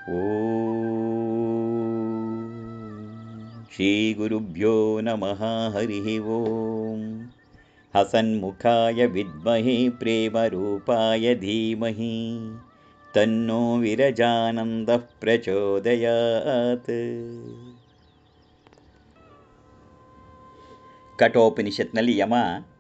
श्रीगुरुभ्यो नमः हरिः ॐ हसन्मुखाय विद्महे प्रेमरूपाय धीमहि तन्नो विरजानन्दः प्रचोदयात् ಕಠೋಪನಿಷತ್ನಲ್ಲಿ ಯಮ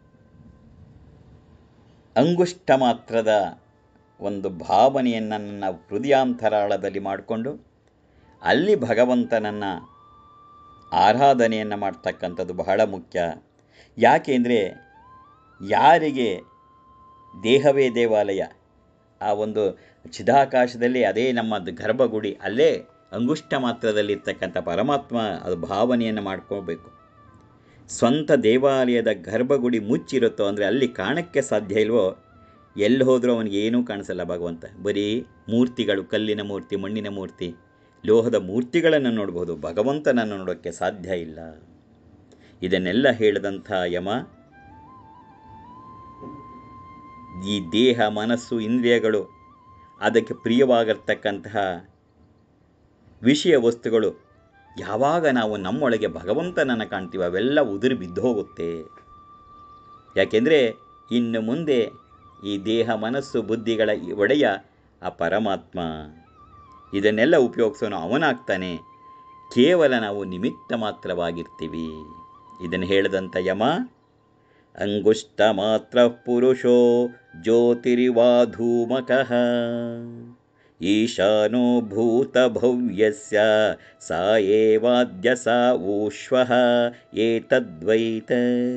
ಅಂಗುಷ್ಟ ಮಾತ್ರದ ಒಂದು ಭಾವನೆಯನ್ನು ನನ್ನ ಹೃದಯಾಂತರಾಳದಲ್ಲಿ ಮಾಡಿಕೊಂಡು ಅಲ್ಲಿ ಭಗವಂತನನ್ನು ಆರಾಧನೆಯನ್ನು ಮಾಡ್ತಕ್ಕಂಥದ್ದು ಬಹಳ ಮುಖ್ಯ ಯಾಕೆಂದರೆ ಯಾರಿಗೆ ದೇಹವೇ ದೇವಾಲಯ ಆ ಒಂದು ಚಿದಾಕಾಶದಲ್ಲಿ ಅದೇ ನಮ್ಮ ಗರ್ಭಗುಡಿ ಅಲ್ಲೇ ಅಂಗುಷ್ಟ ಮಾತ್ರದಲ್ಲಿರ್ತಕ್ಕಂಥ ಪರಮಾತ್ಮ ಅದು ಭಾವನೆಯನ್ನು ಮಾಡ್ಕೋಬೇಕು ಸ್ವಂತ ದೇವಾಲಯದ ಗರ್ಭಗುಡಿ ಮುಚ್ಚಿರುತ್ತೋ ಅಂದರೆ ಅಲ್ಲಿ ಕಾಣಕ್ಕೆ ಸಾಧ್ಯ ಇಲ್ವೋ ಎಲ್ಲಿ ಹೋದರೂ ಅವನಿಗೆ ಏನೂ ಕಾಣಿಸಲ್ಲ ಭಗವಂತ ಬರೀ ಮೂರ್ತಿಗಳು ಕಲ್ಲಿನ ಮೂರ್ತಿ ಮಣ್ಣಿನ ಮೂರ್ತಿ ಲೋಹದ ಮೂರ್ತಿಗಳನ್ನು ನೋಡ್ಬೋದು ಭಗವಂತನನ್ನು ನೋಡೋಕ್ಕೆ ಸಾಧ್ಯ ಇಲ್ಲ ಇದನ್ನೆಲ್ಲ ಹೇಳಿದಂಥ ಯಮ ಈ ದೇಹ ಮನಸ್ಸು ಇಂದ್ರಿಯಗಳು ಅದಕ್ಕೆ ಪ್ರಿಯವಾಗಿರ್ತಕ್ಕಂತಹ ವಿಷಯ ವಸ್ತುಗಳು ಯಾವಾಗ ನಾವು ನಮ್ಮೊಳಗೆ ಭಗವಂತನನ್ನು ಕಾಣ್ತೀವಿ ಅವೆಲ್ಲ ಉದುರಿ ಬಿದ್ದೋಗುತ್ತೆ ಯಾಕೆಂದರೆ ಇನ್ನು ಮುಂದೆ ಈ ದೇಹ ಮನಸ್ಸು ಬುದ್ಧಿಗಳ ಒಡೆಯ ಆ ಪರಮಾತ್ಮ ಇದನ್ನೆಲ್ಲ ಉಪಯೋಗಿಸೋನು ಅವನಾಗ್ತಾನೆ ಕೇವಲ ನಾವು ನಿಮಿತ್ತ ಮಾತ್ರವಾಗಿರ್ತೀವಿ ಇದನ್ನು ಹೇಳಿದಂಥ ಯಮ ಅಂಗುಷ್ಟ ಮಾತ್ರ ಪುರುಷೋ ಜ್ಯೋತಿರಿವಾಧೂಮಕಃ ಈಶಾನೋ ಭೂತಭವ್ಯಸ್ಯ ಸಾ ಏವಾದ್ಯ ಸಾ ಊಶ್ವಃ ಏತದ್ವೈತ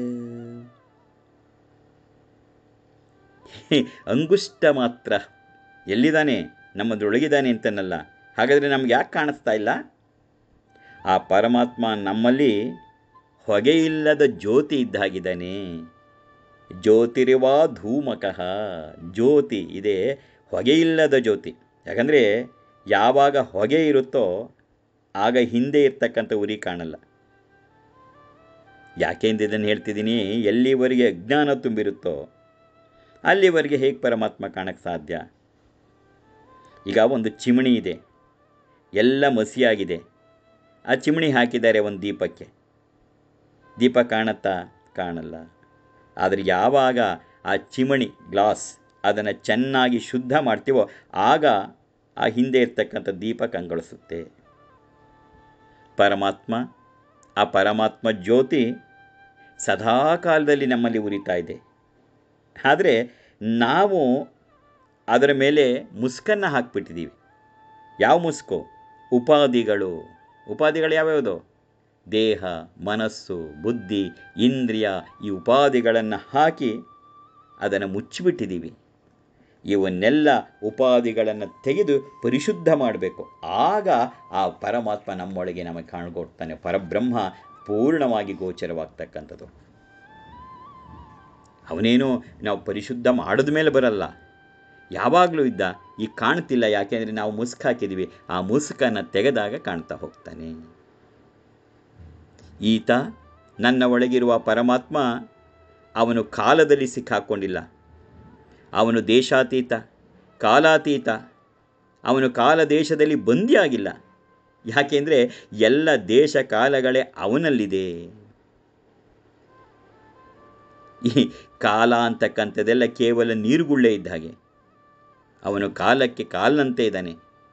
ಅಂಗುಷ್ಟ ಮಾತ್ರ ಎಲ್ಲಿದ್ದಾನೆ ನಮ್ಮದೊಳಗಿದ್ದಾನೆ ಅಂತನಲ್ಲ ಹಾಗಾದರೆ ನಮ್ಗೆ ಯಾಕೆ ಕಾಣಿಸ್ತಾ ಇಲ್ಲ ಆ ಪರಮಾತ್ಮ ನಮ್ಮಲ್ಲಿ ಹೊಗೆಯಿಲ್ಲದ ಜ್ಯೋತಿ ಇದ್ದಾಗಿದ್ದಾನೆ ಜ್ಯೋತಿರಿವಾ ಧೂಮಕಃ ಜ್ಯೋತಿ ಇದೆ ಹೊಗೆಯಿಲ್ಲದ ಜ್ಯೋತಿ ಯಾಕಂದರೆ ಯಾವಾಗ ಹೊಗೆ ಇರುತ್ತೋ ಆಗ ಹಿಂದೆ ಇರ್ತಕ್ಕಂಥ ಉರಿ ಕಾಣಲ್ಲ ಯಾಕೆಂದು ಇದನ್ನು ಹೇಳ್ತಿದ್ದೀನಿ ಎಲ್ಲಿವರೆಗೆ ಅಜ್ಞಾನ ತುಂಬಿರುತ್ತೋ ಅಲ್ಲಿವರೆಗೆ ಹೇಗೆ ಪರಮಾತ್ಮ ಕಾಣಕ್ಕೆ ಸಾಧ್ಯ ಈಗ ಒಂದು ಚಿಮಣಿ ಇದೆ ಎಲ್ಲ ಮಸಿಯಾಗಿದೆ ಆ ಚಿಮಣಿ ಹಾಕಿದ್ದಾರೆ ಒಂದು ದೀಪಕ್ಕೆ ದೀಪ ಕಾಣತ್ತಾ ಕಾಣಲ್ಲ ಆದರೆ ಯಾವಾಗ ಆ ಚಿಮಣಿ ಗ್ಲಾಸ್ ಅದನ್ನು ಚೆನ್ನಾಗಿ ಶುದ್ಧ ಮಾಡ್ತೀವೋ ಆಗ ಆ ಹಿಂದೆ ಇರ್ತಕ್ಕಂಥ ದೀಪ ಕಂಗೊಳಿಸುತ್ತೆ ಪರಮಾತ್ಮ ಆ ಪರಮಾತ್ಮ ಜ್ಯೋತಿ ಸದಾ ಕಾಲದಲ್ಲಿ ನಮ್ಮಲ್ಲಿ ಉರಿತಾ ಇದೆ ಆದರೆ ನಾವು ಅದರ ಮೇಲೆ ಮುಸ್ಕನ್ನು ಹಾಕ್ಬಿಟ್ಟಿದ್ದೀವಿ ಯಾವ ಮುಸ್ಕು ಉಪಾಧಿಗಳು ಉಪಾಧಿಗಳು ಯಾವ್ಯಾವುದು ದೇಹ ಮನಸ್ಸು ಬುದ್ಧಿ ಇಂದ್ರಿಯ ಈ ಉಪಾಧಿಗಳನ್ನು ಹಾಕಿ ಅದನ್ನು ಮುಚ್ಚಿಬಿಟ್ಟಿದ್ದೀವಿ ಇವನ್ನೆಲ್ಲ ಉಪಾಧಿಗಳನ್ನು ತೆಗೆದು ಪರಿಶುದ್ಧ ಮಾಡಬೇಕು ಆಗ ಆ ಪರಮಾತ್ಮ ನಮ್ಮೊಳಗೆ ನಮಗೆ ಕಾಣ್ಕೊಡ್ತಾನೆ ಪರಬ್ರಹ್ಮ ಪೂರ್ಣವಾಗಿ ಗೋಚರವಾಗ್ತಕ್ಕಂಥದ್ದು ಅವನೇನು ನಾವು ಪರಿಶುದ್ಧ ಮಾಡಿದ ಮೇಲೆ ಬರಲ್ಲ ಯಾವಾಗಲೂ ಇದ್ದ ಈಗ ಕಾಣ್ತಿಲ್ಲ ಯಾಕೆಂದರೆ ನಾವು ಮುಸ್ಕ್ ಹಾಕಿದ್ದೀವಿ ಆ ಮುಸ್ಕನ್ನು ತೆಗೆದಾಗ ಕಾಣ್ತಾ ಹೋಗ್ತಾನೆ ಈತ ನನ್ನ ಒಳಗಿರುವ ಪರಮಾತ್ಮ ಅವನು ಕಾಲದಲ್ಲಿ ಸಿಕ್ಕಾಕ್ಕೊಂಡಿಲ್ಲ ಅವನು ದೇಶಾತೀತ ಕಾಲಾತೀತ ಅವನು ಕಾಲ ದೇಶದಲ್ಲಿ ಬಂದಿಯಾಗಿಲ್ಲ ಯಾಕೆಂದರೆ ಎಲ್ಲ ದೇಶ ಕಾಲಗಳೇ ಅವನಲ್ಲಿದೆ ಈ ಕಾಲ ಅಂತಕ್ಕಂಥದ್ದೆಲ್ಲ ಕೇವಲ ನೀರುಗುಳ್ಳೆ ಇದ್ದ ಹಾಗೆ ಅವನು ಕಾಲಕ್ಕೆ ಕಾಲನಂತೆ ಇದ್ದಾನೆ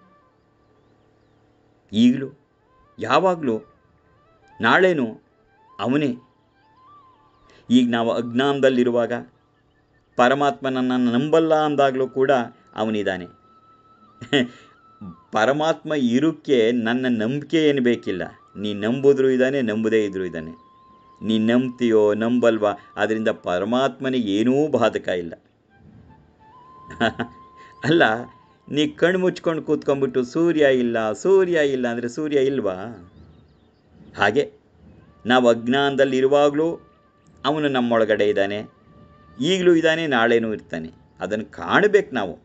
ಈಗಲೂ ಯಾವಾಗಲೂ ನಾಳೆನೂ ಅವನೇ ಈಗ ನಾವು ಅಜ್ಞಾನದಲ್ಲಿರುವಾಗ ಪರಮಾತ್ಮನನ್ನು ನಂಬಲ್ಲ ಅಂದಾಗಲೂ ಕೂಡ ಅವನಿದ್ದಾನೆ ಪರಮಾತ್ಮ ಇರೋಕ್ಕೆ ನನ್ನ ನಂಬಿಕೆ ಏನು ಬೇಕಿಲ್ಲ ನೀ ನಂಬಿದ್ರೂ ಇದ್ದಾನೆ ನಂಬದೇ ಇದ್ರೂ ಇದ್ದಾನೆ ನೀ ನಂಬ್ತೀಯೋ ನಂಬಲ್ವಾ ಅದರಿಂದ ಪರಮಾತ್ಮನಿಗೆ ಏನೂ ಬಾಧಕ ಇಲ್ಲ ಅಲ್ಲ ನೀ ಕಣ್ಣು ಮುಚ್ಕೊಂಡು ಕೂತ್ಕೊಂಡ್ಬಿಟ್ಟು ಸೂರ್ಯ ಇಲ್ಲ ಸೂರ್ಯ ಇಲ್ಲ ಅಂದರೆ ಸೂರ್ಯ ಇಲ್ವಾ ಹಾಗೆ ನಾವು ಅಜ್ಞಾನದಲ್ಲಿ ಇರುವಾಗಲೂ ಅವನು ನಮ್ಮೊಳಗಡೆ ಇದ್ದಾನೆ ಈಗಲೂ ಇದ್ದಾನೆ ನಾಳೆನೂ ಇರ್ತಾನೆ ಅದನ್ನು ಕಾಣಬೇಕು ನಾವು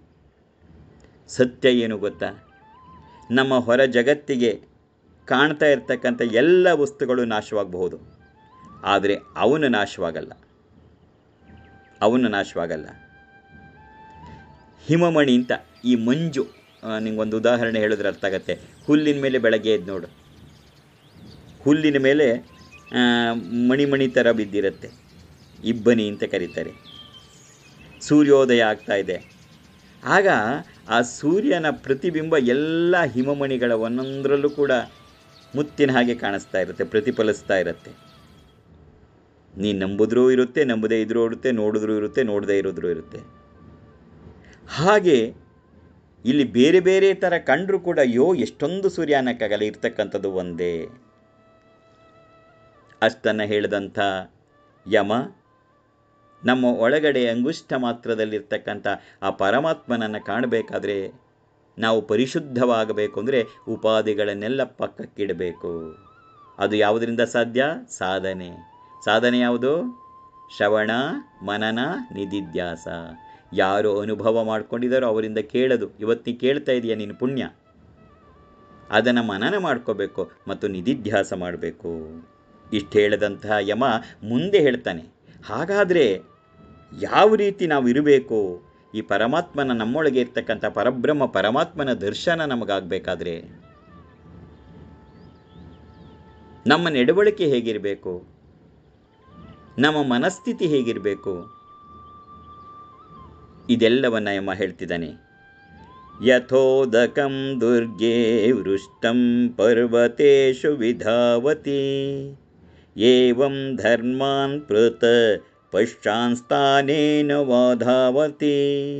ಸತ್ಯ ಏನು ಗೊತ್ತಾ ನಮ್ಮ ಹೊರ ಜಗತ್ತಿಗೆ ಕಾಣ್ತಾ ಇರ್ತಕ್ಕಂಥ ಎಲ್ಲ ವಸ್ತುಗಳು ನಾಶವಾಗಬಹುದು ಆದರೆ ಅವನು ನಾಶವಾಗಲ್ಲ ಅವನು ನಾಶವಾಗಲ್ಲ ಹಿಮಮಣಿ ಅಂತ ಈ ಮಂಜು ನಿಂಗೊಂದು ಉದಾಹರಣೆ ಹೇಳಿದ್ರೆ ಅರ್ಥ ಆಗತ್ತೆ ಹುಲ್ಲಿನ ಮೇಲೆ ಬೆಳಗ್ಗೆ ಎದ್ದು ನೋಡು ಹುಲ್ಲಿನ ಮೇಲೆ ಆ, ಮಣಿಮಣಿ ಥರ ಬಿದ್ದಿರುತ್ತೆ ಇಬ್ಬನಿ ಅಂತ ಕರೀತಾರೆ ಸೂರ್ಯೋದಯ ಆಗ್ತಾ ಇದೆ ಆಗ ಆ ಸೂರ್ಯನ ಪ್ರತಿಬಿಂಬ ಎಲ್ಲ ಹಿಮಮಣಿಗಳ ಒಂದೊಂದರಲ್ಲೂ ಕೂಡ ಮುತ್ತಿನ ಹಾಗೆ ಕಾಣಿಸ್ತಾ ಇರುತ್ತೆ ಪ್ರತಿಫಲಿಸ್ತಾ ಇರುತ್ತೆ ನೀನು ನಂಬುದ್ರೂ ಇರುತ್ತೆ ನಂಬದೇ ಇದ್ರೂ ಇರುತ್ತೆ ನೋಡಿದ್ರೂ ಇರುತ್ತೆ ನೋಡದೇ ಇರೋದ್ರೂ ಇರುತ್ತೆ ಹಾಗೆ ಇಲ್ಲಿ ಬೇರೆ ಬೇರೆ ಥರ ಕಂಡರೂ ಕೂಡ ಅಯ್ಯೋ ಎಷ್ಟೊಂದು ಸೂರ್ಯ ಅನ್ನಕ್ಕಾಗಲ್ಲ ಇರ್ತಕ್ಕಂಥದ್ದು ಒಂದೇ ಅಷ್ಟನ್ನು ಹೇಳಿದಂಥ ಯಮ ನಮ್ಮ ಒಳಗಡೆ ಅಂಗುಷ್ಟ ಮಾತ್ರದಲ್ಲಿರ್ತಕ್ಕಂಥ ಆ ಪರಮಾತ್ಮನನ್ನು ಕಾಣಬೇಕಾದ್ರೆ ನಾವು ಪರಿಶುದ್ಧವಾಗಬೇಕು ಅಂದರೆ ಉಪಾಧಿಗಳನ್ನೆಲ್ಲ ಪಕ್ಕಕ್ಕಿಡಬೇಕು ಅದು ಯಾವುದರಿಂದ ಸಾಧ್ಯ ಸಾಧನೆ ಸಾಧನೆ ಯಾವುದು ಶ್ರವಣ ಮನನ ನಿಧಿಧ್ಯಾಸ ಯಾರು ಅನುಭವ ಮಾಡ್ಕೊಂಡಿದ್ದಾರೋ ಅವರಿಂದ ಕೇಳೋದು ಇವತ್ತು ನೀ ಕೇಳ್ತಾ ಇದೆಯಾ ನೀನು ಪುಣ್ಯ ಅದನ್ನು ಮನನ ಮಾಡ್ಕೋಬೇಕು ಮತ್ತು ನಿಧಿಧ್ಯಾಸ ಮಾಡಬೇಕು ಇಷ್ಟು ಹೇಳಿದಂತಹ ಯಮ ಮುಂದೆ ಹೇಳ್ತಾನೆ ಹಾಗಾದರೆ ಯಾವ ರೀತಿ ನಾವು ಇರಬೇಕು ಈ ಪರಮಾತ್ಮನ ನಮ್ಮೊಳಗೆ ಇರ್ತಕ್ಕಂಥ ಪರಬ್ರಹ್ಮ ಪರಮಾತ್ಮನ ದರ್ಶನ ನಮಗಾಗಬೇಕಾದ್ರೆ ನಮ್ಮ ನಡವಳಿಕೆ ಹೇಗಿರಬೇಕು ನಮ್ಮ ಮನಸ್ಥಿತಿ ಹೇಗಿರಬೇಕು ಇದೆಲ್ಲವನ್ನ ಯಮ ಹೇಳ್ತಿದ್ದಾನೆ ಯಥೋದಕಂ ದುರ್ಗೆ ವೃಷ್ಟಂ ಪರ್ವತೇಶು ವಿಧಾವತಿ ಏವಂ ಧರ್ಮಾನ್ ಪೃತ ಪಶ್ಚಾನ್ಸ್ಥಾನೇನ ವಾಧಾವತಿ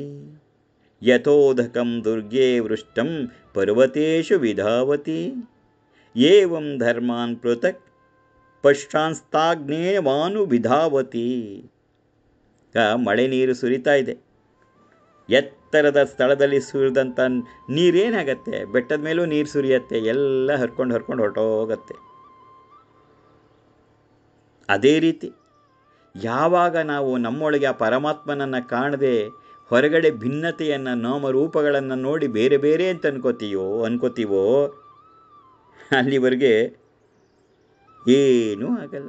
ಯಥೋದಕಂ ದುರ್ಗೆ ವೃಷ್ಟಂ ಪರ್ವತೇಶು ವಿಧಾವತಿ ಏವಂ ಧರ್ಮಾನ್ ಪೃಥಕ್ ಪಶ್ಚಾನ್ಸ್ತಾಗ್ನೇನ ವಾನು ವಿಧಾವತಿ ಆ ಮಳೆ ನೀರು ಸುರಿತಾ ಇದೆ ಎತ್ತರದ ಸ್ಥಳದಲ್ಲಿ ಸುರಿದಂಥ ನೀರೇನಾಗತ್ತೆ ಬೆಟ್ಟದ ಮೇಲೂ ನೀರು ಸುರಿಯತ್ತೆ ಎಲ್ಲ ಹರ್ಕೊಂಡು ಹರ್ಕೊಂಡು ಹೊರಟೋಗತ್ತೆ ಅದೇ ರೀತಿ ಯಾವಾಗ ನಾವು ನಮ್ಮೊಳಗೆ ಆ ಪರಮಾತ್ಮನನ್ನು ಕಾಣದೆ ಹೊರಗಡೆ ಭಿನ್ನತೆಯನ್ನು ನಾಮರೂಪಗಳನ್ನು ನೋಡಿ ಬೇರೆ ಬೇರೆ ಅಂತ ಅನ್ಕೋತೀವೋ ಅನ್ಕೋತೀವೋ ಅಲ್ಲಿವರೆಗೆ ಏನೂ ಆಗಲ್ಲ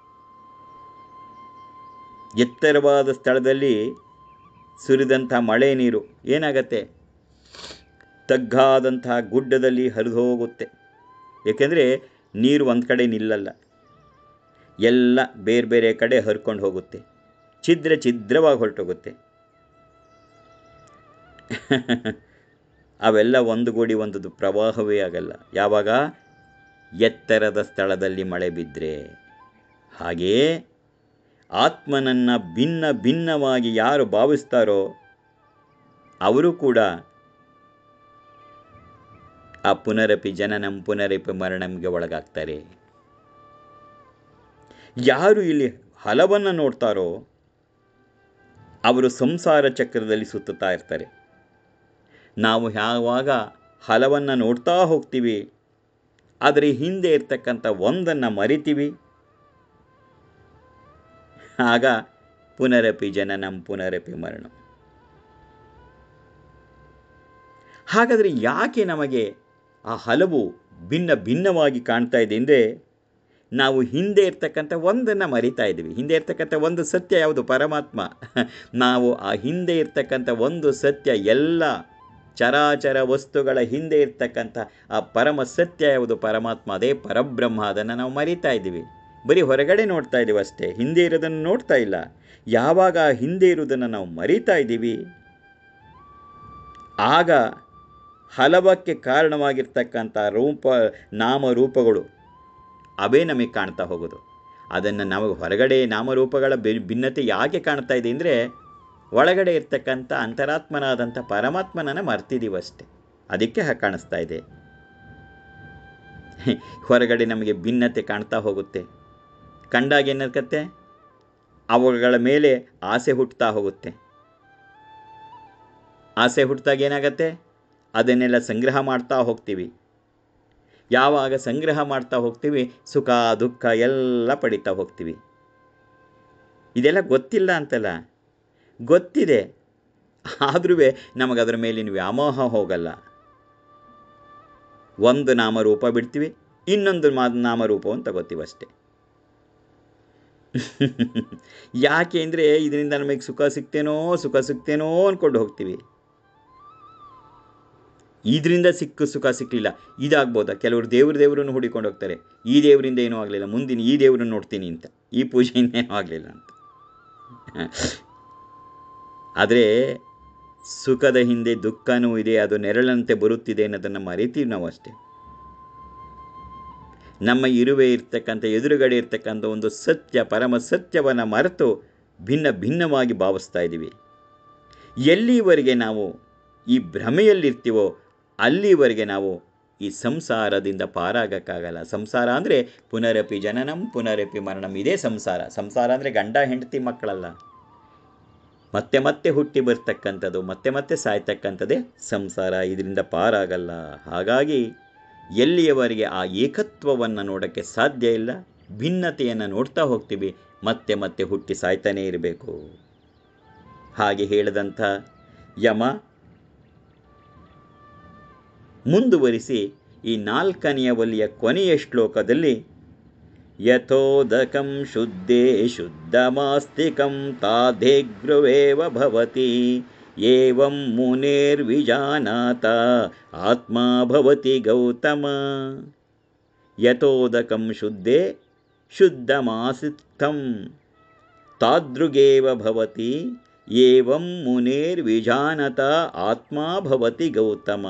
ಎತ್ತರವಾದ ಸ್ಥಳದಲ್ಲಿ ಸುರಿದಂಥ ಮಳೆ ನೀರು ಏನಾಗತ್ತೆ ತಗ್ಗಾದಂತಹ ಗುಡ್ಡದಲ್ಲಿ ಹರಿದು ಹೋಗುತ್ತೆ ಏಕೆಂದರೆ ನೀರು ಒಂದು ಕಡೆ ನಿಲ್ಲಲ್ಲ ಎಲ್ಲ ಬೇರೆ ಬೇರೆ ಕಡೆ ಹರ್ಕೊಂಡು ಹೋಗುತ್ತೆ ಛಿದ್ರ ಛಿದ್ರವಾಗಿ ಹೊರಟೋಗುತ್ತೆ ಅವೆಲ್ಲ ಒಂದುಗೂಡಿ ಒಂದು ಪ್ರವಾಹವೇ ಆಗಲ್ಲ ಯಾವಾಗ ಎತ್ತರದ ಸ್ಥಳದಲ್ಲಿ ಮಳೆ ಬಿದ್ದರೆ ಹಾಗೆಯೇ ಆತ್ಮನನ್ನು ಭಿನ್ನ ಭಿನ್ನವಾಗಿ ಯಾರು ಭಾವಿಸ್ತಾರೋ ಅವರು ಕೂಡ ಆ ಪುನರಪಿ ಜನನಂ ಪುನರಪಿ ಮರಣಂಗೆ ಒಳಗಾಗ್ತಾರೆ ಯಾರು ಇಲ್ಲಿ ಹಲವನ್ನು ನೋಡ್ತಾರೋ ಅವರು ಸಂಸಾರ ಚಕ್ರದಲ್ಲಿ ಸುತ್ತುತ್ತಾ ಇರ್ತಾರೆ ನಾವು ಯಾವಾಗ ಹಲವನ್ನು ನೋಡ್ತಾ ಹೋಗ್ತೀವಿ ಆದರೆ ಹಿಂದೆ ಇರ್ತಕ್ಕಂಥ ಒಂದನ್ನು ಮರಿತೀವಿ ಆಗ ಪುನರಪಿ ಜನನಂ ಪುನರಪಿ ಮರಣಂ ಹಾಗಾದರೆ ಯಾಕೆ ನಮಗೆ ಆ ಹಲವು ಭಿನ್ನ ಭಿನ್ನವಾಗಿ ಕಾಣ್ತಾ ಇದೆ ಅಂದರೆ ನಾವು ಹಿಂದೆ ಇರ್ತಕ್ಕಂಥ ಒಂದನ್ನು ಮರಿತಾ ಇದ್ದೀವಿ ಹಿಂದೆ ಇರ್ತಕ್ಕಂಥ ಒಂದು ಸತ್ಯ ಯಾವುದು ಪರಮಾತ್ಮ ನಾವು ಆ ಹಿಂದೆ ಇರ್ತಕ್ಕಂಥ ಒಂದು ಸತ್ಯ ಎಲ್ಲ ಚರಾಚರ ವಸ್ತುಗಳ ಹಿಂದೆ ಇರ್ತಕ್ಕಂಥ ಆ ಪರಮ ಸತ್ಯ ಯಾವುದು ಪರಮಾತ್ಮ ಅದೇ ಪರಬ್ರಹ್ಮ ಅದನ್ನು ನಾವು ಮರಿತಾ ಇದ್ದೀವಿ ಬರೀ ಹೊರಗಡೆ ನೋಡ್ತಾ ಇದ್ದೀವಿ ಅಷ್ಟೇ ಹಿಂದೆ ಇರೋದನ್ನು ನೋಡ್ತಾ ಇಲ್ಲ ಯಾವಾಗ ಆ ಹಿಂದೆ ಇರೋದನ್ನು ನಾವು ಮರಿತಾ ಇದ್ದೀವಿ ಆಗ ಹಲವಕ್ಕೆ ಕಾರಣವಾಗಿರ್ತಕ್ಕಂಥ ರೂಪ ನಾಮರೂಪಗಳು ಅವೇ ನಮಗೆ ಕಾಣ್ತಾ ಹೋಗೋದು ಅದನ್ನು ನಾವು ಹೊರಗಡೆ ನಾಮರೂಪಗಳ ಭಿನ್ನತೆ ಯಾಕೆ ಕಾಣ್ತಾ ಇದೆ ಅಂದರೆ ಒಳಗಡೆ ಇರ್ತಕ್ಕಂಥ ಅಂತರಾತ್ಮನಾದಂಥ ಪರಮಾತ್ಮನನ್ನು ಮರ್ತಿದ್ದೀವಿ ಅಷ್ಟೆ ಅದಕ್ಕೆ ಹಾಗೆ ಕಾಣಿಸ್ತಾ ಇದೆ ಹೊರಗಡೆ ನಮಗೆ ಭಿನ್ನತೆ ಕಾಣ್ತಾ ಹೋಗುತ್ತೆ ಕಂಡಾಗ ಏನಾಗತ್ತೆ ಅವುಗಳ ಮೇಲೆ ಆಸೆ ಹುಟ್ಟುತ್ತಾ ಹೋಗುತ್ತೆ ಆಸೆ ಹುಟ್ಟಿದಾಗ ಏನಾಗತ್ತೆ ಅದನ್ನೆಲ್ಲ ಸಂಗ್ರಹ ಮಾಡ್ತಾ ಹೋಗ್ತೀವಿ ಯಾವಾಗ ಸಂಗ್ರಹ ಮಾಡ್ತಾ ಹೋಗ್ತೀವಿ ಸುಖ ದುಃಖ ಎಲ್ಲ ಪಡಿತಾ ಹೋಗ್ತೀವಿ ಇದೆಲ್ಲ ಗೊತ್ತಿಲ್ಲ ಅಂತಲ್ಲ ಗೊತ್ತಿದೆ ಆದ್ರೂ ನಮಗದರ ಮೇಲಿನ ವ್ಯಾಮೋಹ ಹೋಗಲ್ಲ ಒಂದು ನಾಮರೂಪ ಬಿಡ್ತೀವಿ ಇನ್ನೊಂದು ಮಾ ನಾಮರೂಪವನ್ನು ತಗೋತೀವಿ ಅಷ್ಟೆ ಯಾಕೆ ಅಂದರೆ ಇದರಿಂದ ನಮಗೆ ಸುಖ ಸಿಗ್ತೇನೋ ಸುಖ ಸಿಗ್ತೇನೋ ಅಂದ್ಕೊಂಡು ಹೋಗ್ತೀವಿ ಇದರಿಂದ ಸಿಕ್ಕ ಸುಖ ಸಿಕ್ಕಲಿಲ್ಲ ಇದಾಗ್ಬೋದಾ ಕೆಲವರು ದೇವ್ರ ದೇವರನ್ನು ಹುಡಿಕೊಂಡು ಹೋಗ್ತಾರೆ ಈ ದೇವರಿಂದ ಏನೂ ಆಗಲಿಲ್ಲ ಮುಂದಿನ ಈ ದೇವರನ್ನು ನೋಡ್ತೀನಿ ಅಂತ ಈ ಪೂಜೆಯಿಂದ ಏನೂ ಆಗಲಿಲ್ಲ ಅಂತ ಆದರೆ ಸುಖದ ಹಿಂದೆ ದುಃಖನೂ ಇದೆ ಅದು ನೆರಳಂತೆ ಬರುತ್ತಿದೆ ಅನ್ನೋದನ್ನು ಮರಿತೀವಿ ನಾವು ಅಷ್ಟೇ ನಮ್ಮ ಇರುವೆ ಇರ್ತಕ್ಕಂಥ ಎದುರುಗಡೆ ಇರ್ತಕ್ಕಂಥ ಒಂದು ಸತ್ಯ ಪರಮ ಸತ್ಯವನ್ನು ಮರೆತು ಭಿನ್ನ ಭಿನ್ನವಾಗಿ ಭಾವಿಸ್ತಾ ಇದ್ದೀವಿ ಎಲ್ಲಿವರೆಗೆ ನಾವು ಈ ಭ್ರಮೆಯಲ್ಲಿರ್ತೀವೋ ಅಲ್ಲಿವರೆಗೆ ನಾವು ಈ ಸಂಸಾರದಿಂದ ಪಾರಾಗಕ್ಕಾಗಲ್ಲ ಸಂಸಾರ ಅಂದರೆ ಪುನರಪಿ ಜನನಂ ಪುನರಪಿ ಮರಣಂ ಇದೇ ಸಂಸಾರ ಸಂಸಾರ ಅಂದರೆ ಗಂಡ ಹೆಂಡತಿ ಮಕ್ಕಳಲ್ಲ ಮತ್ತೆ ಮತ್ತೆ ಹುಟ್ಟಿ ಬರ್ತಕ್ಕಂಥದ್ದು ಮತ್ತೆ ಮತ್ತೆ ಸಾಯ್ತಕ್ಕಂಥದ್ದೇ ಸಂಸಾರ ಇದರಿಂದ ಪಾರಾಗಲ್ಲ ಹಾಗಾಗಿ ಎಲ್ಲಿಯವರೆಗೆ ಆ ಏಕತ್ವವನ್ನು ನೋಡೋಕ್ಕೆ ಸಾಧ್ಯ ಇಲ್ಲ ಭಿನ್ನತೆಯನ್ನು ನೋಡ್ತಾ ಹೋಗ್ತೀವಿ ಮತ್ತೆ ಮತ್ತೆ ಹುಟ್ಟಿ ಸಾಯ್ತಾನೇ ಇರಬೇಕು ಹಾಗೆ ಹೇಳಿದಂಥ ಯಮ ಮುಂದುವರಿಸಿ ಈ ನಾಲ್ಕನೆಯ ಒಲಿಯ ಕೊನೆಯ ಶ್ಲೋಕದಲ್ಲಿ ಯಥೋದಕಂ ಶುದ್ಧೇ ಶುದ್ಧಮಾಸ್ತಿಕಂ ತಾಧೇಗ್ರುವೇವ ಭವತಿ ಏವಂ ಮುನೇರ್ವಿಜಾನಾತ ಆತ್ಮ ಭವತಿ ಗೌತಮ ಯಥೋದಕಂ ಶುದ್ಧೇ ಶುದ್ಧಮಾಸಿತ್ತಂ ತಾದೃಗೇವ ಭವತಿ ಏವಂ ಮುನೇರ್ವಿಜಾನತ ಆತ್ಮ ಭವತಿ ಗೌತಮ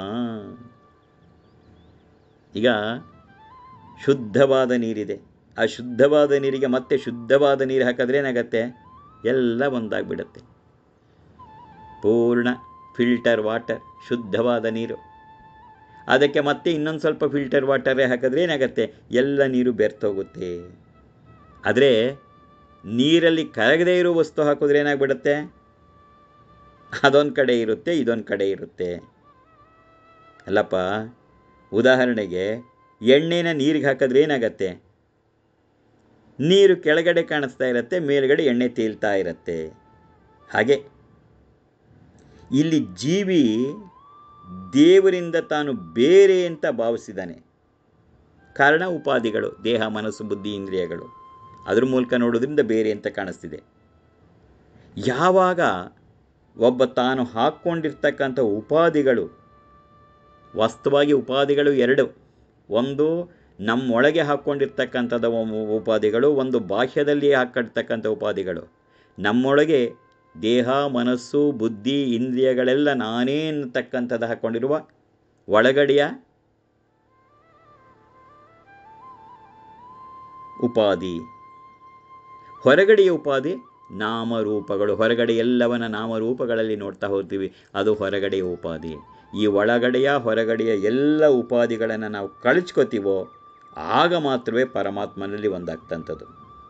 ಈಗ ಶುದ್ಧವಾದ ನೀರಿದೆ ಆ ಶುದ್ಧವಾದ ನೀರಿಗೆ ಮತ್ತೆ ಶುದ್ಧವಾದ ನೀರು ಹಾಕಿದ್ರೆ ಏನಾಗತ್ತೆ ಎಲ್ಲ ಒಂದಾಗ್ಬಿಡತ್ತೆ ಪೂರ್ಣ ಫಿಲ್ಟರ್ ವಾಟರ್ ಶುದ್ಧವಾದ ನೀರು ಅದಕ್ಕೆ ಮತ್ತೆ ಇನ್ನೊಂದು ಸ್ವಲ್ಪ ಫಿಲ್ಟರ್ ವಾಟರೇ ಹಾಕಿದ್ರೆ ಏನಾಗತ್ತೆ ಎಲ್ಲ ನೀರು ಬೆರ್ತೋಗುತ್ತೆ ಆದರೆ ನೀರಲ್ಲಿ ಕರಗದೇ ಇರೋ ವಸ್ತು ಹಾಕಿದ್ರೆ ಏನಾಗ್ಬಿಡುತ್ತೆ ಅದೊಂದು ಕಡೆ ಇರುತ್ತೆ ಇದೊಂದು ಕಡೆ ಇರುತ್ತೆ ಅಲ್ಲಪ್ಪ ಉದಾಹರಣೆಗೆ ಎಣ್ಣೆನ ನೀರಿಗೆ ಹಾಕಿದ್ರೆ ಏನಾಗತ್ತೆ ನೀರು ಕೆಳಗಡೆ ಕಾಣಿಸ್ತಾ ಇರುತ್ತೆ ಮೇಲ್ಗಡೆ ಎಣ್ಣೆ ತೇಲ್ತಾ ಇರುತ್ತೆ ಹಾಗೆ ಇಲ್ಲಿ ಜೀವಿ ದೇವರಿಂದ ತಾನು ಬೇರೆ ಅಂತ ಭಾವಿಸಿದ್ದಾನೆ ಕಾರಣ ಉಪಾಧಿಗಳು ದೇಹ ಮನಸ್ಸು ಬುದ್ಧಿ ಇಂದ್ರಿಯಗಳು ಅದ್ರ ಮೂಲಕ ನೋಡೋದ್ರಿಂದ ಬೇರೆ ಅಂತ ಕಾಣಿಸ್ತಿದೆ ಯಾವಾಗ ಒಬ್ಬ ತಾನು ಹಾಕ್ಕೊಂಡಿರ್ತಕ್ಕಂಥ ಉಪಾಧಿಗಳು ವಾಸ್ತವವಾಗಿ ಉಪಾಧಿಗಳು ಎರಡು ಒಂದು ನಮ್ಮೊಳಗೆ ಹಾಕ್ಕೊಂಡಿರ್ತಕ್ಕಂಥದ್ದು ಉಪಾಧಿಗಳು ಒಂದು ಬಾಹ್ಯದಲ್ಲಿ ಹಾಕಿರ್ತಕ್ಕಂಥ ಉಪಾಧಿಗಳು ನಮ್ಮೊಳಗೆ ದೇಹ ಮನಸ್ಸು ಬುದ್ಧಿ ಇಂದ್ರಿಯಗಳೆಲ್ಲ ನಾನೇ ಅನ್ನತಕ್ಕಂಥದ್ದು ಹಾಕ್ಕೊಂಡಿರುವ ಒಳಗಡೆಯ ಉಪಾಧಿ ಹೊರಗಡೆಯ ಉಪಾಧಿ ನಾಮರೂಪಗಳು ಹೊರಗಡೆ ಎಲ್ಲವನ್ನ ನಾಮರೂಪಗಳಲ್ಲಿ ನೋಡ್ತಾ ಹೋಗ್ತೀವಿ ಅದು ಹೊರಗಡೆಯ ಉಪಾಧಿ ಈ ಒಳಗಡೆಯ ಹೊರಗಡೆಯ ಎಲ್ಲ ಉಪಾಧಿಗಳನ್ನು ನಾವು ಕಳಚ್ಕೋತೀವೋ ಆಗ ಮಾತ್ರವೇ ಪರಮಾತ್ಮನಲ್ಲಿ ಒಂದಾಗ್ತಂಥದ್ದು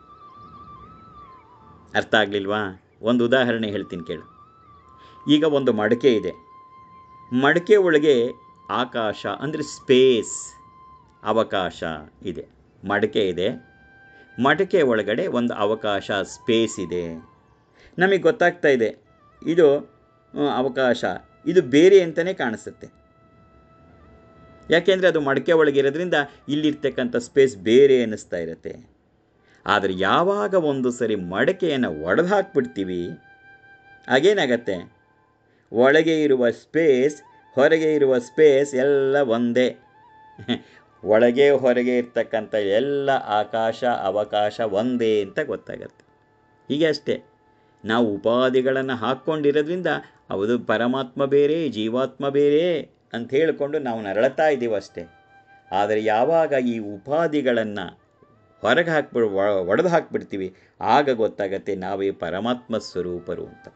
ಅರ್ಥ ಆಗಲಿಲ್ವಾ ಒಂದು ಉದಾಹರಣೆ ಹೇಳ್ತೀನಿ ಕೇಳು ಈಗ ಒಂದು ಮಡಕೆ ಇದೆ ಮಡಕೆ ಒಳಗೆ ಆಕಾಶ ಅಂದರೆ ಸ್ಪೇಸ್ ಅವಕಾಶ ಇದೆ ಮಡಕೆ ಇದೆ ಮಡಕೆ ಒಳಗಡೆ ಒಂದು ಅವಕಾಶ ಸ್ಪೇಸ್ ಇದೆ ನಮಗೆ ಗೊತ್ತಾಗ್ತಾ ಇದೆ ಇದು ಆ, ಅವಕಾಶ ಇದು ಬೇರೆ ಅಂತಲೇ ಕಾಣಿಸುತ್ತೆ ಯಾಕೆಂದರೆ ಅದು ಮಡಕೆ ಒಳಗಿರೋದ್ರಿಂದ ಇಲ್ಲಿರ್ತಕ್ಕಂಥ ಸ್ಪೇಸ್ ಬೇರೆ ಅನ್ನಿಸ್ತಾ ಇರುತ್ತೆ ಆದರೆ ಯಾವಾಗ ಒಂದು ಸರಿ ಮಡಕೆಯನ್ನು ಒಡೆದು ಹಾಕ್ಬಿಡ್ತೀವಿ ಆಗೇನಾಗತ್ತೆ ಒಳಗೆ ಇರುವ ಸ್ಪೇಸ್ ಹೊರಗೆ ಇರುವ ಸ್ಪೇಸ್ ಎಲ್ಲ ಒಂದೇ ಒಳಗೆ ಹೊರಗೆ ಇರ್ತಕ್ಕಂಥ ಎಲ್ಲ ಆಕಾಶ ಅವಕಾಶ ಒಂದೇ ಅಂತ ಗೊತ್ತಾಗತ್ತೆ ಹೀಗೆ ಅಷ್ಟೇ ನಾವು ಉಪಾಧಿಗಳನ್ನು ಹಾಕ್ಕೊಂಡಿರೋದ್ರಿಂದ ಅದು ಪರಮಾತ್ಮ ಬೇರೆ ಜೀವಾತ್ಮ ಬೇರೆ ಅಂತ ಹೇಳಿಕೊಂಡು ನಾವು ನರಳತಾ ಇದ್ದೀವಿ ಅಷ್ಟೇ ಆದರೆ ಯಾವಾಗ ಈ ಉಪಾಧಿಗಳನ್ನು ಹೊರಗೆ ಹಾಕ್ಬಿಡ್ ಒಡೆದು ಹಾಕ್ಬಿಡ್ತೀವಿ ಆಗ ಗೊತ್ತಾಗತ್ತೆ ನಾವೇ ಪರಮಾತ್ಮ ಸ್ವರೂಪರು ಅಂತ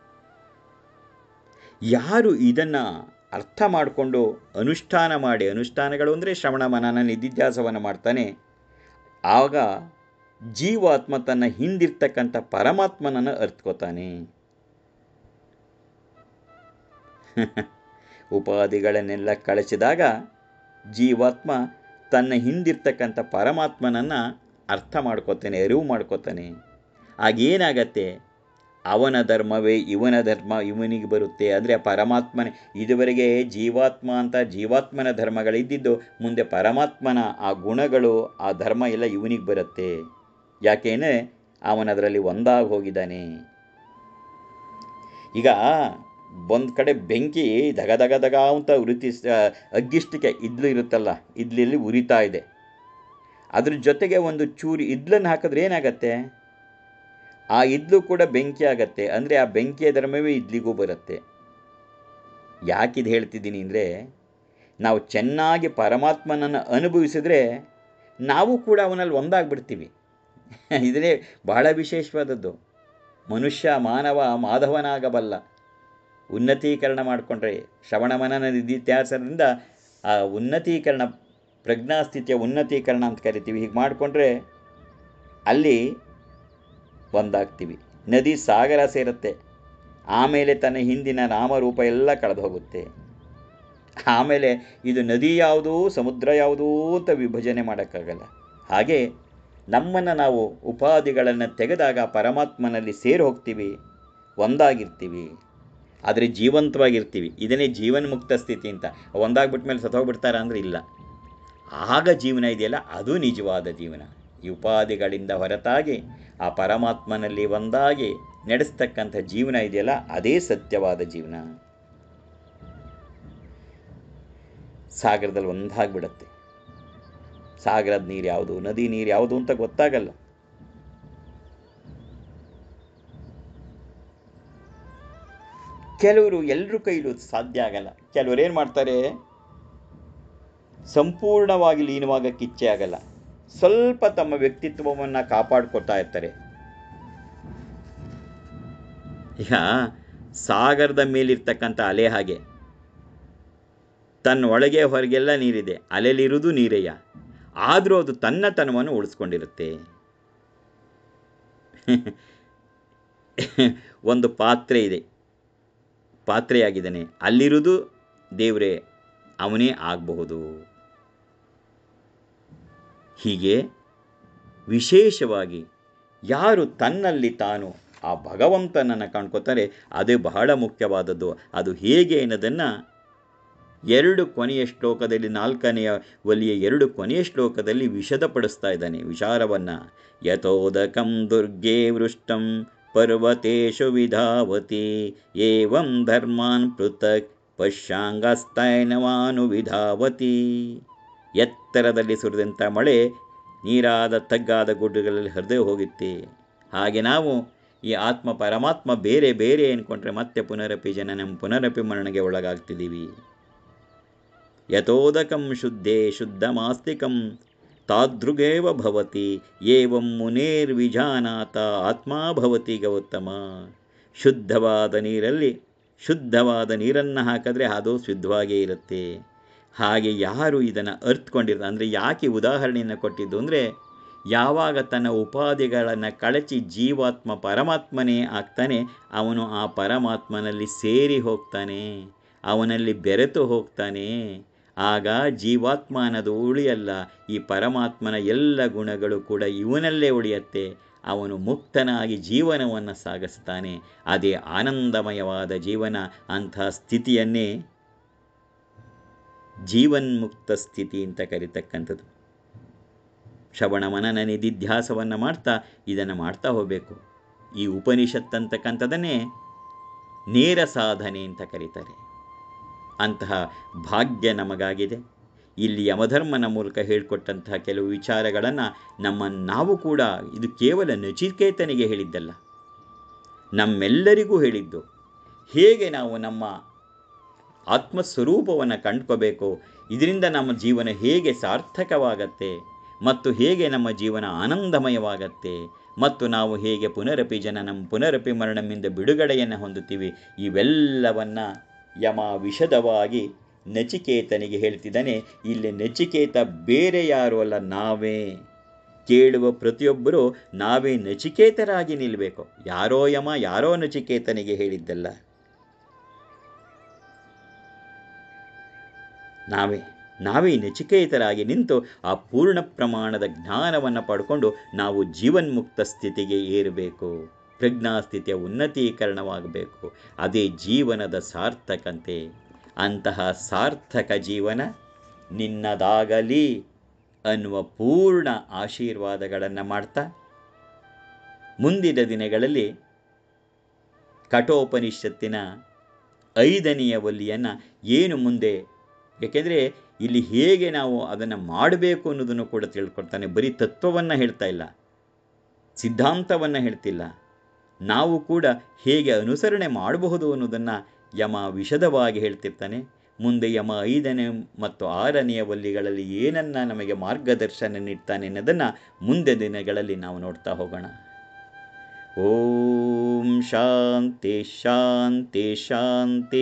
ಯಾರು ಇದನ್ನು ಅರ್ಥ ಮಾಡಿಕೊಂಡು ಅನುಷ್ಠಾನ ಮಾಡಿ ಅನುಷ್ಠಾನಗಳು ಅಂದರೆ ಶ್ರವಣ ಮನನ ನಿಧಿಧ್ಯಾಸವನ್ನು ಮಾಡ್ತಾನೆ ಆಗ ಜೀವಾತ್ಮ ತನ್ನ ಹಿಂದಿರ್ತಕ್ಕಂಥ ಪರಮಾತ್ಮನನ್ನು ಅರ್ಥಕೋತಾನೆ ಉಪಾಧಿಗಳನ್ನೆಲ್ಲ ಕಳಚಿದಾಗ ಜೀವಾತ್ಮ ತನ್ನ ಹಿಂದಿರ್ತಕ್ಕಂಥ ಪರಮಾತ್ಮನನ್ನು ಅರ್ಥ ಮಾಡ್ಕೋತಾನೆ ಅರಿವು ಮಾಡ್ಕೋತಾನೆ ಆಗೇನಾಗತ್ತೆ ಅವನ ಧರ್ಮವೇ ಇವನ ಧರ್ಮ ಇವನಿಗೆ ಬರುತ್ತೆ ಅಂದರೆ ಪರಮಾತ್ಮನೇ ಇದುವರೆಗೆ ಜೀವಾತ್ಮ ಅಂತ ಜೀವಾತ್ಮನ ಧರ್ಮಗಳಿದ್ದಿದ್ದು ಮುಂದೆ ಪರಮಾತ್ಮನ ಆ ಗುಣಗಳು ಆ ಧರ್ಮ ಎಲ್ಲ ಇವನಿಗೆ ಬರುತ್ತೆ ಯಾಕೇನೆ ಅವನದರಲ್ಲಿ ಒಂದಾಗಿ ಹೋಗಿದ್ದಾನೆ ಈಗ ಒಂದು ಕಡೆ ಬೆಂಕಿ ದಗ ದಗ ದಗ ಅಂತ ಉರಿತಿ ಅಗ್ಗಿಷ್ಟಕ್ಕೆ ಇದ್ಲು ಇರುತ್ತಲ್ಲ ಇದ್ಲಲ್ಲಿ ಉರಿತಾ ಇದೆ ಅದ್ರ ಜೊತೆಗೆ ಒಂದು ಚೂರು ಇದ್ಲನ್ನು ಹಾಕಿದ್ರೆ ಏನಾಗತ್ತೆ ಆ ಇದ್ಲು ಕೂಡ ಬೆಂಕಿ ಆಗತ್ತೆ ಅಂದರೆ ಆ ಬೆಂಕಿಯ ಧರ್ಮವೇ ಇದ್ಲಿಗೂ ಬರುತ್ತೆ ಯಾಕಿದು ಹೇಳ್ತಿದ್ದೀನಿ ಅಂದರೆ ನಾವು ಚೆನ್ನಾಗಿ ಪರಮಾತ್ಮನನ್ನು ಅನುಭವಿಸಿದ್ರೆ ನಾವು ಕೂಡ ಅವನಲ್ಲಿ ಒಂದಾಗ್ಬಿಡ್ತೀವಿ ಇದನ್ನೇ ಬಹಳ ವಿಶೇಷವಾದದ್ದು ಮನುಷ್ಯ ಮಾನವ ಮಾಧವನಾಗಬಲ್ಲ ಉನ್ನತೀಕರಣ ಮಾಡಿಕೊಂಡ್ರೆ ಶ್ರವಣ ಮನನ ನಿಧಿತ್ಯಾಸದಿಂದ ಆ ಉನ್ನತೀಕರಣ ಪ್ರಜ್ಞಾಸ್ಥಿತಿಯ ಉನ್ನತೀಕರಣ ಅಂತ ಕರಿತೀವಿ ಹೀಗೆ ಮಾಡಿಕೊಂಡ್ರೆ ಅಲ್ಲಿ ಒಂದಾಗ್ತೀವಿ ನದಿ ಸಾಗರ ಸೇರುತ್ತೆ ಆಮೇಲೆ ತನ್ನ ಹಿಂದಿನ ನಾಮರೂಪ ಎಲ್ಲ ಕಳೆದು ಹೋಗುತ್ತೆ ಆಮೇಲೆ ಇದು ನದಿ ಯಾವುದು ಸಮುದ್ರ ಯಾವುದು ಅಂತ ವಿಭಜನೆ ಮಾಡೋಕ್ಕಾಗಲ್ಲ ಹಾಗೆ ನಮ್ಮನ್ನು ನಾವು ಉಪಾಧಿಗಳನ್ನು ತೆಗೆದಾಗ ಪರಮಾತ್ಮನಲ್ಲಿ ಸೇರಿ ಹೋಗ್ತೀವಿ ಒಂದಾಗಿರ್ತೀವಿ ಆದರೆ ಜೀವಂತವಾಗಿರ್ತೀವಿ ಇದನ್ನೇ ಜೀವನ್ಮುಕ್ತ ಸ್ಥಿತಿ ಅಂತ ಒಂದಾಗ್ಬಿಟ್ಟ ಮೇಲೆ ಸತ್ತೋಗ್ಬಿಡ್ತಾರ ಅಂದರೆ ಇಲ್ಲ ಆಗ ಜೀವನ ಇದೆಯಲ್ಲ ಅದು ನಿಜವಾದ ಜೀವನ ಈ ಉಪಾಧಿಗಳಿಂದ ಹೊರತಾಗಿ ಆ ಪರಮಾತ್ಮನಲ್ಲಿ ಒಂದಾಗಿ ನಡೆಸ್ತಕ್ಕಂಥ ಜೀವನ ಇದೆಯಲ್ಲ ಅದೇ ಸತ್ಯವಾದ ಜೀವನ ಸಾಗರದಲ್ಲಿ ಒಂದಾಗ್ಬಿಡತ್ತೆ ಸಾಗರದ ನೀರು ಯಾವುದು ನದಿ ನೀರು ಯಾವುದು ಅಂತ ಗೊತ್ತಾಗಲ್ಲ ಕೆಲವರು ಎಲ್ಲರ ಕೈಲೂ ಸಾಧ್ಯ ಆಗಲ್ಲ ಕೆಲವರು ಏನು ಮಾಡ್ತಾರೆ ಸಂಪೂರ್ಣವಾಗಿ ಲೀನವಾಗಕ್ಕೆ ಇಚ್ಛೆ ಆಗಲ್ಲ ಸ್ವಲ್ಪ ತಮ್ಮ ವ್ಯಕ್ತಿತ್ವವನ್ನು ಕಾಪಾಡ್ಕೊತಾ ಇರ್ತಾರೆ ಈಗ ಸಾಗರದ ಮೇಲಿರ್ತಕ್ಕಂಥ ಅಲೆ ಹಾಗೆ ತನ್ನ ಒಳಗೆ ಹೊರಗೆಲ್ಲ ನೀರಿದೆ ಅಲೆಲಿರುವುದು ನೀರೆಯ ಆದರೂ ಅದು ತನ್ನ ತನವನ್ನು ಉಳಿಸ್ಕೊಂಡಿರುತ್ತೆ ಒಂದು ಪಾತ್ರೆ ಇದೆ ಪಾತ್ರೆಯಾಗಿದ್ದಾನೆ ಅಲ್ಲಿರುವುದು ದೇವರೇ ಅವನೇ ಆಗಬಹುದು ಹೀಗೆ ವಿಶೇಷವಾಗಿ ಯಾರು ತನ್ನಲ್ಲಿ ತಾನು ಆ ಭಗವಂತನನ್ನು ಕಾಣ್ಕೋತಾರೆ ಅದೇ ಬಹಳ ಮುಖ್ಯವಾದದ್ದು ಅದು ಹೇಗೆ ಅನ್ನೋದನ್ನು ಎರಡು ಕೊನೆಯ ಶ್ಲೋಕದಲ್ಲಿ ನಾಲ್ಕನೆಯ ಒಲಿಯ ಎರಡು ಕೊನೆಯ ಶ್ಲೋಕದಲ್ಲಿ ವಿಶದಪಡಿಸ್ತಾ ಇದ್ದಾನೆ ವಿಚಾರವನ್ನು ಯಥೋದಕಂ ದುರ್ಗೆ ವೃಷ್ಟಂ ಪರ್ವತೇಶು ವಿಧಾವತಿ ಏವಂ ಧರ್ಮಾನ್ ಪೃಥಕ್ ಪಶ್ಯಾಂಗಸ್ತೈನವಾನು ವಿಧಾವತಿ ಎತ್ತರದಲ್ಲಿ ಸುರಿದಂಥ ಮಳೆ ನೀರಾದ ತಗ್ಗಾದ ಗುಡ್ಡಗಳಲ್ಲಿ ಹರಿದೇ ಹೋಗುತ್ತೆ ಹಾಗೆ ನಾವು ಈ ಆತ್ಮ ಪರಮಾತ್ಮ ಬೇರೆ ಬೇರೆ ಅಂದ್ಕೊಂಡ್ರೆ ಮತ್ತೆ ಪುನರಪಿ ಜನನಂ ಪುನರಪಿ ಮರಣಗೆ ಒಳಗಾಗ್ತಿದ್ದೀವಿ ಯಥೋದಕಂ ಶುದ್ಧೇ ಶುದ್ಧಮಾಸ್ತಿಕಂ ತಾದೃಗೇವ ಭವತಿ ಏವಂ ಮುನೇರ್ವಿಜಾನಾತ ಆತ್ಮ ಭವತಿ ಗೌತಮ ಶುದ್ಧವಾದ ನೀರಲ್ಲಿ ಶುದ್ಧವಾದ ನೀರನ್ನು ಹಾಕಿದ್ರೆ ಅದು ಶುದ್ಧವಾಗೇ ಇರುತ್ತೆ ಹಾಗೆ ಯಾರು ಇದನ್ನು ಅರ್ಥಕೊಂಡಿರ್ತಾರೆ ಅಂದರೆ ಯಾಕೆ ಉದಾಹರಣೆಯನ್ನು ಕೊಟ್ಟಿದ್ದು ಅಂದರೆ ಯಾವಾಗ ತನ್ನ ಉಪಾಧಿಗಳನ್ನು ಕಳಚಿ ಜೀವಾತ್ಮ ಪರಮಾತ್ಮನೇ ಆಗ್ತಾನೆ ಅವನು ಆ ಪರಮಾತ್ಮನಲ್ಲಿ ಸೇರಿ ಹೋಗ್ತಾನೆ ಅವನಲ್ಲಿ ಬೆರೆತು ಹೋಗ್ತಾನೆ ಆಗ ಜೀವಾತ್ಮ ಅನ್ನೋದು ಉಳಿಯಲ್ಲ ಈ ಪರಮಾತ್ಮನ ಎಲ್ಲ ಗುಣಗಳು ಕೂಡ ಇವನಲ್ಲೇ ಉಳಿಯತ್ತೆ ಅವನು ಮುಕ್ತನಾಗಿ ಜೀವನವನ್ನು ಸಾಗಿಸ್ತಾನೆ ಅದೇ ಆನಂದಮಯವಾದ ಜೀವನ ಅಂಥ ಸ್ಥಿತಿಯನ್ನೇ ಜೀವನ್ಮುಕ್ತ ಸ್ಥಿತಿ ಅಂತ ಕರಿತಕ್ಕಂಥದ್ದು ಶ್ರವಣ ಮನನ ನಿಧಿಧ್ಯಾಸವನ್ನು ಮಾಡ್ತಾ ಇದನ್ನು ಮಾಡ್ತಾ ಹೋಗಬೇಕು ಈ ಉಪನಿಷತ್ ಅಂತಕ್ಕಂಥದ್ದನ್ನೇ ನೇರ ಸಾಧನೆ ಅಂತ ಕರೀತಾರೆ ಅಂತಹ ಭಾಗ್ಯ ನಮಗಾಗಿದೆ ಇಲ್ಲಿ ಯಮಧರ್ಮನ ಮೂಲಕ ಹೇಳಿಕೊಟ್ಟಂತಹ ಕೆಲವು ವಿಚಾರಗಳನ್ನು ನಮ್ಮ ನಾವು ಕೂಡ ಇದು ಕೇವಲ ನಚಿಕೇತನಿಗೆ ಹೇಳಿದ್ದಲ್ಲ ನಮ್ಮೆಲ್ಲರಿಗೂ ಹೇಳಿದ್ದು ಹೇಗೆ ನಾವು ನಮ್ಮ ಆತ್ಮಸ್ವರೂಪವನ್ನು ಕಂಡ್ಕೋಬೇಕು ಇದರಿಂದ ನಮ್ಮ ಜೀವನ ಹೇಗೆ ಸಾರ್ಥಕವಾಗತ್ತೆ ಮತ್ತು ಹೇಗೆ ನಮ್ಮ ಜೀವನ ಆನಂದಮಯವಾಗತ್ತೆ ಮತ್ತು ನಾವು ಹೇಗೆ ಪುನರಪಿ ಜನನಂ ಪುನರಪಿ ಮರಣಮಿಂದ ಬಿಡುಗಡೆಯನ್ನು ಹೊಂದುತ್ತೀವಿ ಇವೆಲ್ಲವನ್ನು ಯಮ ವಿಶದವಾಗಿ ನಚಿಕೇತನಿಗೆ ಹೇಳ್ತಿದ್ದಾನೆ ಇಲ್ಲಿ ನಚಿಕೇತ ಬೇರೆ ಯಾರು ಅಲ್ಲ ನಾವೇ ಕೇಳುವ ಪ್ರತಿಯೊಬ್ಬರೂ ನಾವೇ ನಚಿಕೇತರಾಗಿ ನಿಲ್ಲಬೇಕು ಯಾರೋ ಯಮ ಯಾರೋ ನಚಿಕೇತನಿಗೆ ಹೇಳಿದ್ದಲ್ಲ ನಾವೇ ನಾವೇ ನಚಿಕೇತರಾಗಿ ನಿಂತು ಆ ಪೂರ್ಣ ಪ್ರಮಾಣದ ಜ್ಞಾನವನ್ನು ಪಡ್ಕೊಂಡು ನಾವು ಜೀವನ್ಮುಕ್ತ ಸ್ಥಿತಿಗೆ ಏರಬೇಕು ಪ್ರಜ್ಞಾಸ್ಥಿತಿಯ ಉನ್ನತೀಕರಣವಾಗಬೇಕು ಅದೇ ಜೀವನದ ಸಾರ್ಥಕತೆ ಅಂತಹ ಸಾರ್ಥಕ ಜೀವನ ನಿನ್ನದಾಗಲಿ ಅನ್ನುವ ಪೂರ್ಣ ಆಶೀರ್ವಾದಗಳನ್ನು ಮಾಡ್ತಾ ಮುಂದಿನ ದಿನಗಳಲ್ಲಿ ಕಠೋಪನಿಷತ್ತಿನ ಐದನೆಯ ಒಲಿಯನ್ನು ಏನು ಮುಂದೆ ಏಕೆಂದರೆ ಇಲ್ಲಿ ಹೇಗೆ ನಾವು ಅದನ್ನು ಮಾಡಬೇಕು ಅನ್ನೋದನ್ನು ಕೂಡ ತಿಳ್ಕೊಡ್ತಾನೆ ಬರೀ ತತ್ವವನ್ನು ಹೇಳ್ತಾ ಇಲ್ಲ ಸಿದ್ಧಾಂತವನ್ನು ಹೇಳ್ತಿಲ್ಲ ನಾವು ಕೂಡ ಹೇಗೆ ಅನುಸರಣೆ ಮಾಡಬಹುದು ಅನ್ನೋದನ್ನು ಯಮ ವಿಶದವಾಗಿ ಹೇಳ್ತಿರ್ತಾನೆ ಮುಂದೆ ಯಮ ಐದನೇ ಮತ್ತು ಆರನೆಯ ವಲ್ಲಿಗಳಲ್ಲಿ ಏನನ್ನ ನಮಗೆ ಮಾರ್ಗದರ್ಶನ ನೀಡ್ತಾನೆ ಅನ್ನೋದನ್ನು ಮುಂದೆ ದಿನಗಳಲ್ಲಿ ನಾವು ನೋಡ್ತಾ ಹೋಗೋಣ ಓಂ ಶಾಂತಿ ಶಾಂತಿ ಶಾಂತಿ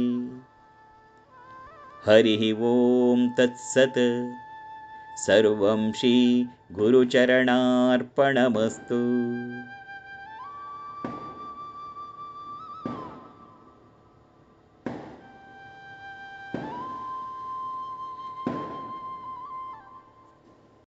ಹರಿ ಓಂ ತತ್ಸತ್ ಸರ್ವಂ ಶ್ರೀ ಗುರುಚರಣಾರ್ಪಣಮಸ್ತು